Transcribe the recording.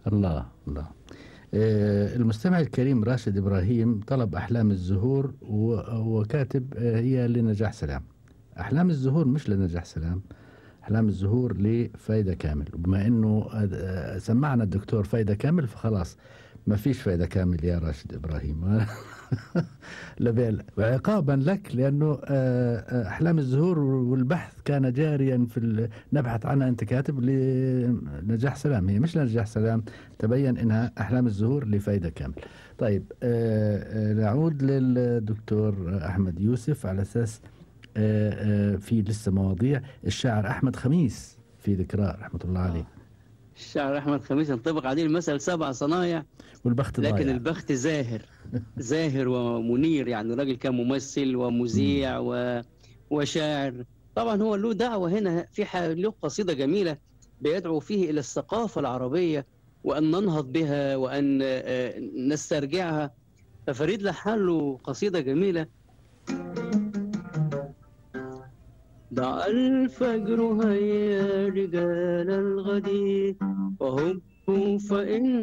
الله الله آه، المستمع الكريم راشد إبراهيم طلب أحلام الزهور و- وكاتب آه، هي لنجاح سلام أحلام الزهور مش لنجاح سلام أحلام الزهور لفايدة كامل وبما أنه آه، سمعنا الدكتور فايدة كامل فخلاص ما فيش فايدة كامل يا راشد إبراهيم لبيل وعقابا لك لأنه آه، آه، أحلام الزهور والبحث كان جاريا في ال- نبحث عنها أنت كاتب لنجاح سلام هي مش لنجاح سلام تبين انها احلام الزهور لفائده كامل. طيب آه، آه، نعود للدكتور احمد يوسف على اساس آه، آه، في لسه مواضيع الشاعر احمد خميس في ذكراه رحمه الله عليه الشاعر احمد خميس ينطبق عليه المثل سبع صنايع والبخت لكن ضايع البخت زاهر زاهر ومنير يعني راجل كان ممثل ومذيع و... وشاعر طبعا هو له دعوة هنا في ح... له قصيدة جميلة بيدعو فيه إلى الثقافة العربية وأن ننهض بها وأن آه، نسترجعها ففريد لحن له قصيدة جميلة دع الفجر هيا رجال الغد وهبوا فإن